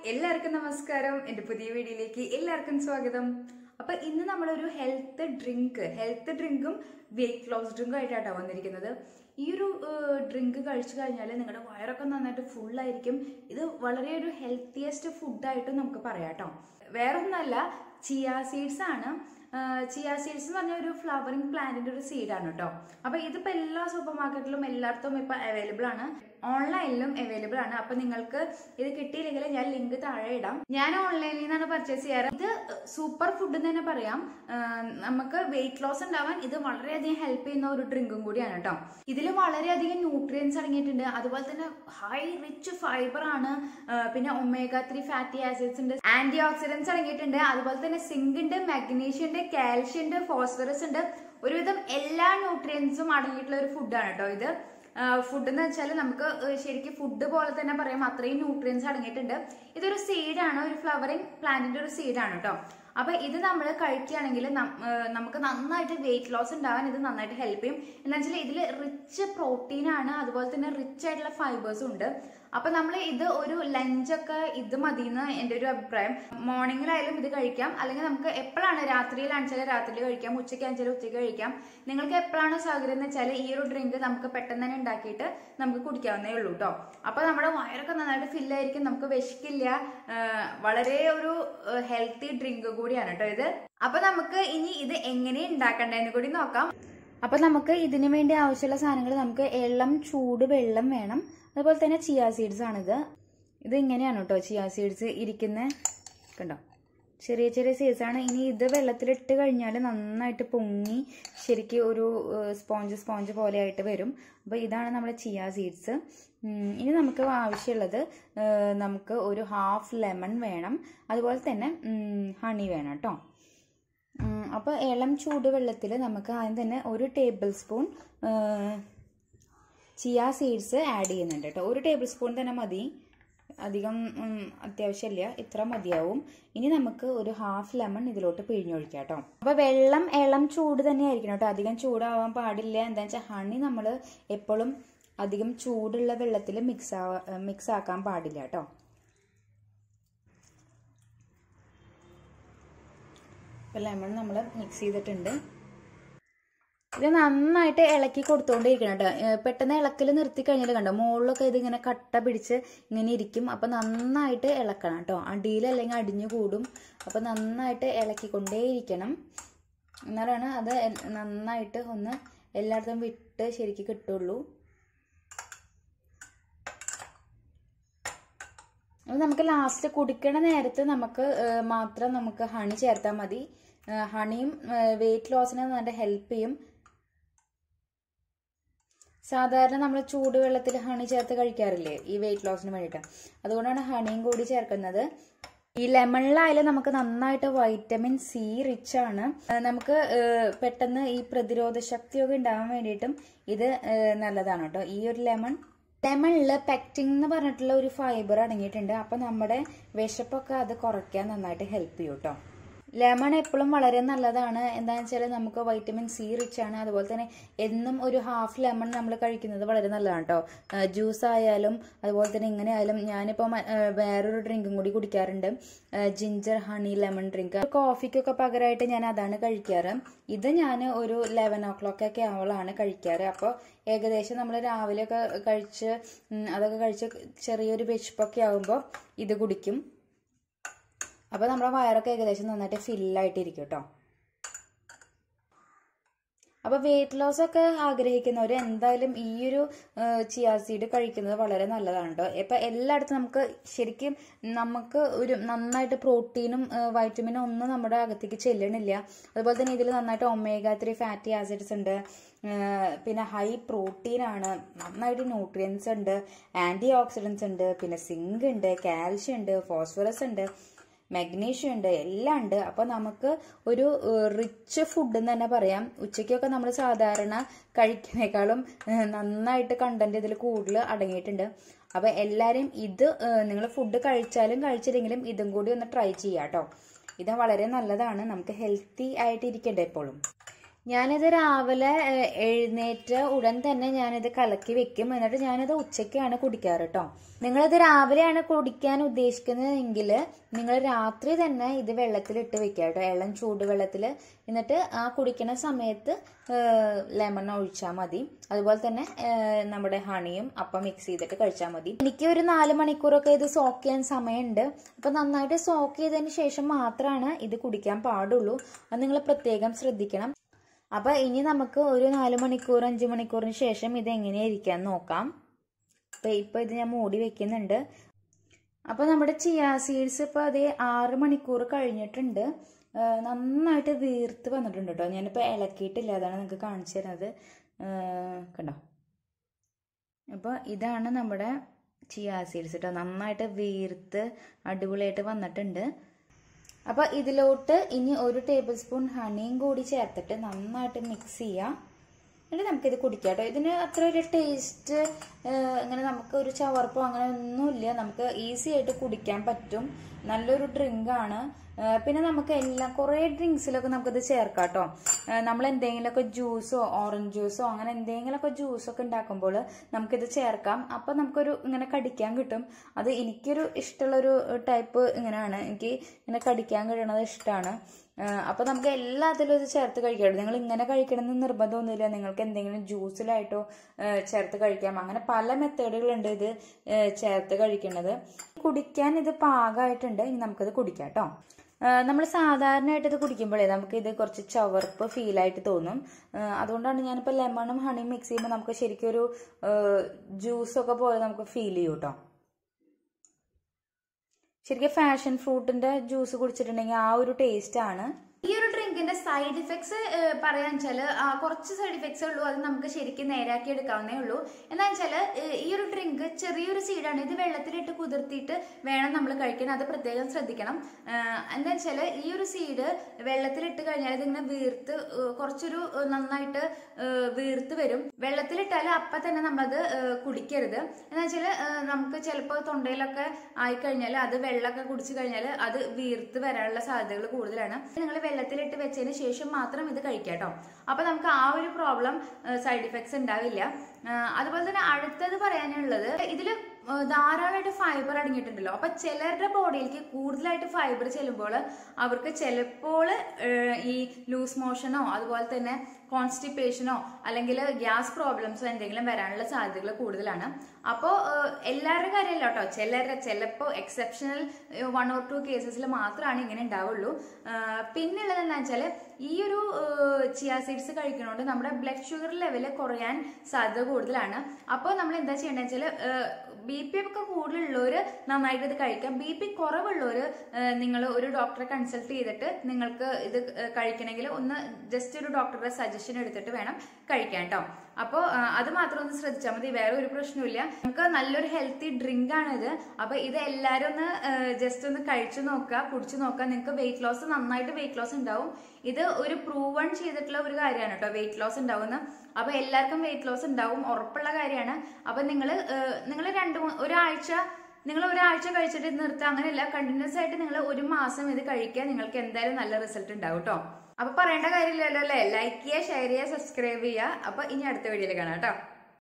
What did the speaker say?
എല്ലാവർക്കും നമസ്കാരം എൻ്റെ പുതിയ വീഡിയോയിലേക്ക് എല്ലാവർക്കും സ്വാഗതം അപ്പൊ ഇന്ന് നമ്മളൊരു ഹെൽത്ത് ഡ്രിങ്ക് ഹെൽത്ത് ഡ്രിങ്കും വെയിറ്റ് ലോസ് ഡ്രിങ്കും ആയിട്ടാണ് വന്നിരിക്കുന്നത് ഈ ഒരു ഡ്രിങ്ക് കഴിച്ചു കഴിഞ്ഞാൽ നിങ്ങളുടെ വയറൊക്കെ നന്നായിട്ട് full ആയിരിക്കും ഇത് വളരെ ഒരു ഹെൽത്തിയസ്റ്റ് ഫുഡായിട്ട് നമുക്ക് പറയാം കേട്ടോ വേറെ ഒന്നല്ല ചിയ സീഡ്സ് ആണ് ചിയ സീഡ്സ് എന്ന് പറഞ്ഞ ഒരു ഫ്ലവറിങ് പ്ലാന്റിന്റെ ഒരു സീഡാണ് കേട്ടോ അപ്പൊ ഇതിപ്പോ എല്ലാ സൂപ്പർ മാർക്കറ്റിലും എല്ലായിടത്തും ഇപ്പൊ അവൈലബിൾ ആണ് ഓൺലൈനിലും അവൈലബിൾ ആണ് അപ്പൊ നിങ്ങൾക്ക് ഇത് കിട്ടിയില്ലെങ്കിൽ ഞാൻ ലിങ്ക് താഴെ ഇടാം ഞാൻ ഓൺലൈനിൽ നിന്നാണ് പർച്ചേസ് ചെയ്യാറ് ഇത് സൂപ്പർ ഫുഡ് എന്ന് തന്നെ പറയാം ആ, നമുക്ക് വെയിറ്റ് ലോസ് ഉണ്ടാവാൻ ഇത് വളരെയധികം ഹെൽപ്പ് ചെയ്യുന്ന ഒരു ഡ്രിങ്കും കൂടിയാണ് കേട്ടോ ഇതിൽ വളരെയധികം ന്യൂട്രിയൻസ് അടങ്ങിയിട്ടുണ്ട് അതുപോലെ തന്നെ ഹൈ റിച്ച് ഫൈബർ ആണ് ആ, പിന്നെ ഒമേഗ ത്രീ ഫാറ്റി ആസിഡ്സ് ഉണ്ട് ആന്റി ഓക്സിഡൻസ് അടങ്ങിയിട്ടുണ്ട് അതുപോലെ തന്നെ സിങ്ക് ഉണ്ട് മാഗ്നീഷ്യം ഉണ്ട് കാൽഷ്യം ഉണ്ട് ഫോസ്ഫറസ് ഉണ്ട് ഒരുവിധം എല്ലാ ന്യൂട്രിയൻസും അടങ്ങിയിട്ടുള്ള ഒരു ഫുഡാണ് കേട്ടോ ഇത് ഫുഡ് എന്ന് വെച്ചാൽ നമുക്ക് ഏഹ് ശരിക്കും ഫുഡ് പോലെ തന്നെ പറയാം അത്രയും ന്യൂട്രിയൻസ് അടങ്ങിയിട്ടുണ്ട് ഇതൊരു സീഡാണ് ഒരു ഫ്ലവറിങ് പ്ലാന്റിന്റെ ഒരു സീഡാണ് കേട്ടോ അപ്പൊ ഇത് നമ്മൾ കഴിക്കുകയാണെങ്കിൽ നം- ഏഹ് നമുക്ക് നന്നായിട്ട് വെയിറ്റ് ലോസ് ഉണ്ടാവാൻ ഇത് നന്നായിട്ട് ഹെൽപ്പ് ചെയ്യും എന്താ വെച്ചാൽ ഇതിൽ റിച്ച് പ്രോട്ടീൻ ആണ് അതുപോലെ തന്നെ റിച്ച് ആയിട്ടുള്ള ഫൈബേഴ്സും ഉണ്ട് അപ്പൊ നമ്മൾ ഇത് ഒരു ലഞ്ചൊക്കെ ഇത് മതിയെന്ന് എൻ്റെ ഒരു അഭിപ്രായം മോർണിംഗിലായാലും ഇത് കഴിക്കാം അല്ലെങ്കിൽ നമുക്ക് എപ്പോഴാണ് രാത്രിയിലാണെച്ചാൽ രാത്രിയിൽ കഴിക്കാം ഉച്ചയ്ക്കാണെച്ചാൽ ഉച്ചയ്ക്ക് കഴിക്കാം നിങ്ങൾക്ക് എപ്പോഴാണ് സൗകര്യം എന്ന് വെച്ചാൽ ഈ ഒരു ഡ്രിങ്ക് നമുക്ക് പെട്ടെന്ന് തന്നെ ഉണ്ടാക്കിയിട്ട് നമുക്ക് കുടിക്കാവുന്നേ ഉള്ളൂ കേട്ടോ അപ്പൊ നമ്മുടെ വയറൊക്കെ നന്നായിട്ട് ഫില്ലായിരിക്കും നമുക്ക് വിശക്കില്ല ആ, വളരെ ഒരു ഹെൽത്തി ഡ്രിങ്ക് കൂടിയാണ് കേട്ടോ ഇത് അപ്പൊ നമുക്ക് ഇനി ഇത് എങ്ങനെ ഉണ്ടാക്കണ്ടേന്ന് കൂടി നോക്കാം അപ്പൊ നമുക്ക് ഇതിനു വേണ്ടി ആവശ്യമുള്ള സാധനങ്ങൾ നമുക്ക് എള്ളം ചൂട് വെള്ളം വേണം അതുപോലെ തന്നെ ചിയാ സീഡ്സ് ആണിത് ഇത് ഇങ്ങനെയാണ് കേട്ടോ ചിയാ സീഡ്സ് ഇരിക്കുന്ന കണ്ടോ ചെറിയ ചെറിയ സീഡ്സ് ആണ് ഇനി ഇത് വെള്ളത്തിലിട്ട് കഴിഞ്ഞാൽ നന്നായിട്ട് പൊങ്ങി ശരിക്കും ഒരു സ്പോഞ്ച് സ്പോഞ്ച് പോലെ ആയിട്ട് വരും അപ്പോൾ ഇതാണ് നമ്മുടെ ചിയാ സീഡ്സ് ഇനി നമുക്ക് ആവശ്യമുള്ളത് ഏഹ്, നമുക്ക് ഒരു ഹാഫ് ലെമൺ വേണം അതുപോലെ തന്നെ ഹണി വേണം കേട്ടോ അപ്പോൾ ഇളം ചൂട് വെള്ളത്തിൽ നമുക്ക് ആദ്യം തന്നെ ഒരു tablespoon chia seeds add ചെയ്യുന്നുണ്ട് കേട്ടോ ഒരു ടേബിൾ സ്പൂൺ തന്നെ മതി അധികം ഉം, ആവശ്യമില്ല ഇത്ര മതിയാവും ഇനി നമുക്ക് ഒരു ഹാഫ് ലെമൺ ഇതിലോട്ട് പിഴിഞ്ഞൊഴിക്കാം കേട്ടോ അപ്പോൾ വെള്ളം ഇളം ചൂട് തന്നെ ആയിരിക്കണം കേട്ടോ അധികം ചൂടാവാൻ പാടില്ല എന്താ വെച്ചാൽ ഹണി നമ്മൾ എപ്പോഴും അധികം ചൂടുള്ള വെള്ളത്തിൽ മിക്സ് ആ മിക്സ് ആക്കാൻ പാടില്ല കേട്ടോ ഇപ്പം ലെമൺ നമ്മൾ മിക്സ് ചെയ്തിട്ടുണ്ട് ഇത് നന്നായിട്ട് ഇളക്കി കൊടുത്തോണ്ടിരിക്കണം കേട്ടോ ഏഹ് പെട്ടെന്ന് ഇളക്കൽ നിർത്തി കഴിഞ്ഞാൽ കണ്ടോ മുകളിലൊക്കെ ഇത് ഇങ്ങനെ കട്ട പിടിച്ച് ഇങ്ങനെ ഇരിക്കും അപ്പം നന്നായിട്ട് ഇളക്കണം കേട്ടോ അടിയിൽ അല്ലെങ്കിൽ അടിഞ്ഞു കൂടും അപ്പം നന്നായിട്ട് ഇളക്കിക്കൊണ്ടേയിരിക്കണം എന്നാലാണ് അത് എൽ- നന്നായിട്ട് ഒന്ന് എല്ലായിടത്തും വിട്ട് ശരിക്ക് കിട്ടുള്ളൂ അത് നമുക്ക് ലാസ്റ്റ് കുടിക്കണ നേരത്ത് നമുക്ക് ഏഹ്, മാത്രം നമുക്ക് ഹണി ചേർത്താൽ മതി ഏഹ്, ഹണിയും വെയിറ്റ് ലോസിന് നല്ല ഹെൽപ്പ് ചെയ്യും സാധാരണ നമ്മൾ ചൂടുവെള്ളത്തിൽ ഹണി ചേർത്ത് കഴിക്കാറില്ലേ ഈ വെയിറ്റ് ലോസിന് വേണ്ടിയിട്ട് അതുകൊണ്ടാണ് ഹണിയും കൂടി ചേർക്കുന്നത് ഈ ലെമണിലായാലും നമുക്ക് നന്നായിട്ട് വൈറ്റമിൻ സി റിച്ച് ആണ് ഏഹ് നമുക്ക് ഏഹ് പെട്ടെന്ന് ഈ പ്രതിരോധ ശക്തിയൊക്കെ ഉണ്ടാവാൻ വേണ്ടിയിട്ടും ഇത് ഏഹ് നല്ലതാണ് കേട്ടോ ഈ ഒരു ലെമൺ ലെമണിൽ പെക്റ്റിംഗ് എന്ന് പറഞ്ഞിട്ടുള്ള ഒരു ഫൈബർ അടങ്ങിയിട്ടുണ്ട് അപ്പൊ നമ്മുടെ വിശപ്പൊക്കെ അത് കുറയ്ക്കാൻ നന്നായിട്ട് ഹെൽപ്പ് ചെയ്യും കേട്ടോ ലെമൺ എപ്പോഴും വളരെ നല്ലതാണ് എന്താണെന്ന് വെച്ചാൽ നമുക്ക് വൈറ്റമിൻ സി റിച്ച് ആണ് അതുപോലെ തന്നെ എന്നും ഒരു ഹാഫ് ലെമൺ നമ്മൾ കഴിക്കുന്നത് വളരെ നല്ലതാണ് കേട്ടോ ജ്യൂസ് ആയാലും അതുപോലെ തന്നെ ഇങ്ങനെ ആയാലും ഞാനിപ്പോൾ വേറൊരു ഡ്രിങ്കും കൂടി കുടിക്കാറുണ്ട് ജിഞ്ചർ ഹണി ലെമൺ ഡ്രിങ്ക് കോഫിക്കൊക്കെ പകരമായിട്ട് ഞാൻ അതാണ് കഴിക്കാറ് ഇത് ഞാൻ ഒരു ലെവൻ ഓ ക്ലോക്ക് ഒക്കെ ആവളാണ് കഴിക്കാറ് അപ്പോൾ ഏകദേശം നമ്മൾ രാവിലെയൊക്കെ കഴിച്ച് ഉം, അതൊക്കെ കഴിച്ച് ചെറിയൊരു വിശപ്പൊക്കെ ആകുമ്പോൾ ഇത് കുടിക്കും അപ്പോൾ നമ്മുടെ വയറൊക്കെ ഏകദേശം നന്നായിട്ട് ഫില്ലായിട്ടിരിക്കും കേട്ടോ അപ്പോൾ വെയിറ്റ് ലോസ് ഒക്കെ ആഗ്രഹിക്കുന്നവർ എന്തായാലും ഈ ഒരു ചിയാ സീഡ് കഴിക്കുന്നത് വളരെ നല്ലതാണ് കേട്ടോ ഇപ്പം എല്ലായിടത്തും നമുക്ക് ശരിക്കും നമുക്ക് ഒരു നന്നായിട്ട് പ്രോട്ടീനും വൈറ്റമിനും ഒന്നും നമ്മുടെ അകത്തേക്ക് ചെല്ലണില്ല അതുപോലെ തന്നെ ഇതിൽ നന്നായിട്ട് ഒമേഗ ത്രീ ഫാറ്റി ആസിഡ്സ് ഉണ്ട് ഏഹ് പിന്നെ ഹൈ പ്രോട്ടീൻ ആണ് നന്നായിട്ട് ന്യൂട്രിയൻസ് ഉണ്ട് ആന്റി ഓക്സിഡൻസ് ഉണ്ട് പിന്നെ സിങ്ക് ഉണ്ട് കാൽഷ്യം ഉണ്ട് ഫോസ്ഫറസ് ഉണ്ട് മഗ്നീഷ്യം ഉണ്ട് എല്ലാം ഉണ്ട് അപ്പൊ നമുക്ക് ഒരു റിച്ച് ഫുഡ് എന്ന് തന്നെ പറയാം ഉച്ചയ്ക്കൊക്കെ നമ്മൾ സാധാരണ കഴിക്കുന്നേക്കാളും ഏഹ്, നന്നായിട്ട് കണ്ടന്റ് ഇതിൽ കൂടുതൽ അടങ്ങിയിട്ടുണ്ട് അപ്പൊ എല്ലാരും ഇത് നിങ്ങൾ ഫുഡ് കഴിച്ചാലും കഴിച്ചില്ലെങ്കിലും ഇതും കൂടി ഒന്ന് ട്രൈ ചെയ്യാം കേട്ടോ ഇത് വളരെ നല്ലതാണ് നമുക്ക് ഹെൽത്തി ആയിട്ട് ഇരിക്കണ്ടേ എപ്പോഴും ഞാനിത് രാവിലെ ഏഹ്, എഴുന്നേറ്റ് ഉടൻ തന്നെ ഞാനിത് കലക്കി വെക്കും എന്നിട്ട് ഞാനിത് ഉച്ചയ്ക്കാണ് കുടിക്കാറ് കേട്ടോ നിങ്ങളിത് രാവിലെയാണ് കുടിക്കാൻ ഉദ്ദേശിക്കുന്നതെങ്കിൽ നിങ്ങൾ രാത്രി തന്നെ ഇത് വെള്ളത്തിലിട്ട് വെക്കുക കേട്ടോ ഇളം ചൂടുവെള്ളത്തിൽ എന്നിട്ട് ആ കുടിക്കുന്ന സമയത്ത് ലെമൺ ഒഴിച്ചാൽ മതി അതുപോലെ തന്നെ ഏഹ്, നമ്മുടെ ഹണിയും അപ്പം മിക്സ് ചെയ്തിട്ട് കഴിച്ചാൽ മതി എനിക്ക് ഒരു നാല് മണിക്കൂറൊക്കെ ഇത് സോക്ക് ചെയ്യാൻ സമയമുണ്ട് അപ്പൊ നന്നായിട്ട് സോക്ക് ചെയ്തതിന് ശേഷം മാത്രമാണ് ഇത് കുടിക്കാൻ പാടുള്ളൂ അത് നിങ്ങൾ പ്രത്യേകം ശ്രദ്ധിക്കണം അപ്പൊ ഇനി നമുക്ക് ഒരു നാല് മണിക്കൂർ അഞ്ച് മണിക്കൂറിന് ശേഷം ഇത് എങ്ങനെയായിരിക്കാൻ നോക്കാം അപ്പൊ ഇപ്പൊ ഇത് ഞാൻ മൂടി വെക്കുന്നുണ്ട് അപ്പൊ നമ്മുടെ ചിയാ സീഡ്സ് ഇപ്പൊ അതേ ആറ് മണിക്കൂർ കഴിഞ്ഞിട്ടുണ്ട് ആ, നന്നായിട്ട് വീർത്ത് വന്നിട്ടുണ്ട് കേട്ടോ ഞാനിപ്പോ ഇളക്കിയിട്ടില്ല അതാണ് നിങ്ങൾക്ക് കാണിച്ചു തരുന്നത് ആ, കണ്ടോ അപ്പോൾ ഇതാണ് നമ്മുടെ ചിയാ സീഡ്സ് കേട്ടോ നന്നായിട്ട് വീർത്ത് അടിപൊളിയായിട്ട് വന്നിട്ടുണ്ട് അപ്പോൾ ഇതിലോട്ട് ഇനി ഒരു ടേബിൾ സ്പൂൺ ഹണിയും കൂടി ചേർത്തിട്ട് നന്നായിട്ട് മിക്സ് ചെയ്യാം എന്നിട്ട് നമുക്കിത് കുടിക്കാം കേട്ടോ ഇതിന് അത്ര ഒരു ടേസ്റ്റ് അങ്ങനെ നമുക്ക് ഒരു ചവർപ്പോ അങ്ങനെ ഒന്നുമില്ല നമുക്ക് ഈസി ആയിട്ട് കുടിക്കാൻ പറ്റും നല്ലൊരു ഡ്രിങ്ക് ആണ് ആ, പിന്നെ നമുക്ക് എല്ലാം കുറേ ഡ്രിങ്ക്സിലൊക്കെ നമുക്കിത് ചേർക്കാം കേട്ടോ നമ്മൾ എന്തെങ്കിലുമൊക്കെ ജ്യൂസോ ഓറഞ്ച് ജ്യൂസോ അങ്ങനെ എന്തെങ്കിലുമൊക്കെ ജ്യൂസൊക്കെ ഉണ്ടാക്കുമ്പോൾ നമുക്കിത് ചേർക്കാം അപ്പം നമുക്കൊരു ഇങ്ങനെ കടിക്കാൻ കിട്ടും അത് എനിക്കൊരു ഇഷ്ടമുള്ളൊരു ടൈപ്പ് ഇങ്ങനെയാണ് എനിക്ക് ഇങ്ങനെ കടിക്കാൻ കിട്ടുന്നത് ഇഷ്ടമാണ് അപ്പൊ നമുക്ക് എല്ലാത്തിലും ഇത് ചേർത്ത് കഴിക്കാം നിങ്ങൾ ഇങ്ങനെ കഴിക്കണമെന്ന് നിർബന്ധമൊന്നുമില്ല നിങ്ങൾക്ക് എന്തെങ്കിലും ജ്യൂസിലായിട്ടോ ആ, ചേർത്ത് കഴിക്കാം അങ്ങനെ പല മെത്തേഡുകളുണ്ട് ഇത് ആ, ചേർത്ത് കഴിക്കുന്നത് കുടിക്കാൻ ഇത് പാകമായിട്ടുണ്ട് ഇനി നമുക്കിത് കുടിക്കാം കേട്ടോ നമ്മൾ സാധാരണയായിട്ട് ഇത് കുടിക്കുമ്പോഴേ നമുക്ക് ഇത് കുറച്ച് ചവർപ്പ് ഫീൽ ആയിട്ട് തോന്നും ആ, അതുകൊണ്ടാണ് ഞാനിപ്പോൾ ലെമണും ഹണിയും മിക്സ് ചെയ്യുമ്പോൾ നമുക്ക് ശരിക്കും ഒരു ജ്യൂസൊക്കെ പോലെ നമുക്ക് ഫീൽ ചെയ്യും കേട്ടോ ശരിക്കും ഫാഷൻ ഫ്രൂട്ടിന്റെ ജ്യൂസ് കുടിച്ചിട്ടുണ്ടെങ്കിൽ ആ ഒരു ടേസ്റ്റ് ആണ് ഈ ഒരു ഡ്രിങ്കിന്റെ സൈഡ് ഇഫക്ട്സ് പറയാന്ന് വെച്ചാല് ആ, കുറച്ച് സൈഡ് ഇഫക്ട്സ് ഉള്ളൂ അത് നമുക്ക് ശരിക്കും നേരാക്കി എടുക്കാവുന്നേ ഉള്ളൂ എന്താ വെച്ചാല് ഏഹ്, ഈ ഒരു ഡ്രിങ്ക് ചെറിയൊരു സീഡാണ് ഇത് വെള്ളത്തിലിട്ട് കുതിർത്തിയിട്ട് വേണം നമ്മൾ കഴിക്കാൻ അത് പ്രത്യേകം ശ്രദ്ധിക്കണം ഏഹ്, എന്താ വെച്ചാല് ഈ ഒരു സീഡ് വെള്ളത്തിലിട്ട് കഴിഞ്ഞാൽ ഇതിങ്ങനെ വീർത്ത് ഏഹ്, കുറച്ചൊരു ഏഹ്, നന്നായിട്ട് ഏഹ്, വീർത്ത് വരും വെള്ളത്തിലിട്ടാൽ അപ്പൊ തന്നെ നമ്മളത് ഏഹ്, കുടിക്കരുത് എന്താ വെച്ചാല് ഏഹ്, നമുക്ക് ചിലപ്പോൾ തൊണ്ടയിലൊക്കെ ആയിക്കഴിഞ്ഞാൽ അത് വെള്ളമൊക്കെ കുടിച്ചു കഴിഞ്ഞാൽ അത് വീർത്ത് വരാനുള്ള സാധ്യതകൾ കൂടുതലാണ് നിങ്ങൾ വെള്ളത്തിലിട്ട് വെച്ചതിന് ശേഷം മാത്രം ഇത് കഴിക്കാം കേട്ടോ അപ്പൊ നമുക്ക് ആ ഒരു പ്രോബ്ലം സൈഡ് ഇഫക്ട്സ് ഉണ്ടാവില്ല ആ, അതുപോലെ തന്നെ അടുത്തത് പറയാനുള്ളത് ഇതിൽ ധാരാളമായിട്ട് ഫൈബർ അടങ്ങിയിട്ടുണ്ടല്ലോ അപ്പൊ ചിലരുടെ ബോഡിയിലേക്ക് കൂടുതലായിട്ട് ഫൈബർ ചെല്ലുമ്പോൾ അവർക്ക് ചിലപ്പോൾ ഈ ലൂസ് മോഷനോ അതുപോലെ തന്നെ കോൺസ്റ്റിപ്പേഷനോ അല്ലെങ്കിൽ ഗ്യാസ് പ്രോബ്ലംസോ എന്തെങ്കിലും വരാനുള്ള സാധ്യതകൾ കൂടുതലാണ് അപ്പോൾ എല്ലാവരുടെ കാര്യമല്ല കേട്ടോ ചിലരുടെ ചിലപ്പോൾ എക്സെപ്ഷണൽ വൺ ഓർ ടു കേസസിൽ മാത്രമാണ് ഇങ്ങനെ ഉണ്ടാവുള്ളൂ പിന്നുള്ളത് എന്താ വെച്ചാൽ ഈ ഒരു ചിയാ സീഡ്സ് കഴിക്കണോണ്ട് നമ്മുടെ ബ്ലഡ് ഷുഗർ ലെവൽ കുറയാൻ സാധ്യത കൂടുതലാണ് അപ്പോൾ നമ്മൾ എന്താ ചെയ്യേണ്ടത് വെച്ചാൽ ബി പി ഒക്കെ കൂടുതലുള്ളവർ നന്നായിട്ട് ഇത് കഴിക്കാം ബി പി കുറവുള്ളവർ നിങ്ങൾ ഒരു ഡോക്ടറെ കൺസൾട്ട് ചെയ്തിട്ട് നിങ്ങൾക്ക് ഇത് ഏഹ്, കഴിക്കണമെങ്കിൽ ഒന്ന് ജസ്റ്റ് ഒരു ഡോക്ടറുടെ സജഷൻ എടുത്തിട്ട് വേണം കഴിക്കാൻ കേട്ടോ അപ്പോൾ അത് മാത്രം ഒന്ന് ശ്രദ്ധിച്ചാൽ മതി വേറെ ഒരു പ്രശ്നമില്ല നമുക്ക് നല്ലൊരു ഹെൽത്തി ഡ്രിങ്ക് ആണിത് അപ്പോൾ ഇത് എല്ലാവരും ഒന്ന് ജസ്റ്റ് ഒന്ന് കഴിച്ചു നോക്കുക കുടിച്ചു നോക്കുക നിങ്ങൾക്ക് വെയിറ്റ് ലോസ് നന്നായിട്ട് വെയിറ്റ് ലോസ് ഉണ്ടാവും ഇത് ഒരു പ്രൂവൺ ചെയ്തിട്ടുള്ള ഒരു കാര്യമാണ് കേട്ടോ വെയിറ്റ് ലോസ് ഉണ്ടാവുന്ന അപ്പൊ എല്ലാവർക്കും വെയിറ്റ് ലോസ് ഉണ്ടാവും ഉറപ്പുള്ള കാര്യമാണ് അപ്പൊ നിങ്ങൾ നിങ്ങൾ രണ്ട് മൂ- ഒരാഴ്ച നിങ്ങൾ ഒരാഴ്ച കഴിച്ചിട്ട് ഇത് നിർത്തുക അങ്ങനെയല്ല കണ്ടിന്യൂസ് ആയിട്ട് നിങ്ങൾ ഒരു മാസം ഇത് കഴിക്കുക നിങ്ങൾക്ക് എന്തായാലും നല്ല റിസൾട്ട് ഉണ്ടാവും കേട്ടോ അപ്പൊ പറയേണ്ട കാര്യമില്ലല്ലോ അല്ലേ ലൈക്ക് ചെയ്യുക ഷെയർ ചെയ്യുക സബ്സ്ക്രൈബ് ചെയ്യുക അപ്പൊ ഇനി അടുത്ത വീഡിയോയിൽ കാണാം കേട്ടോ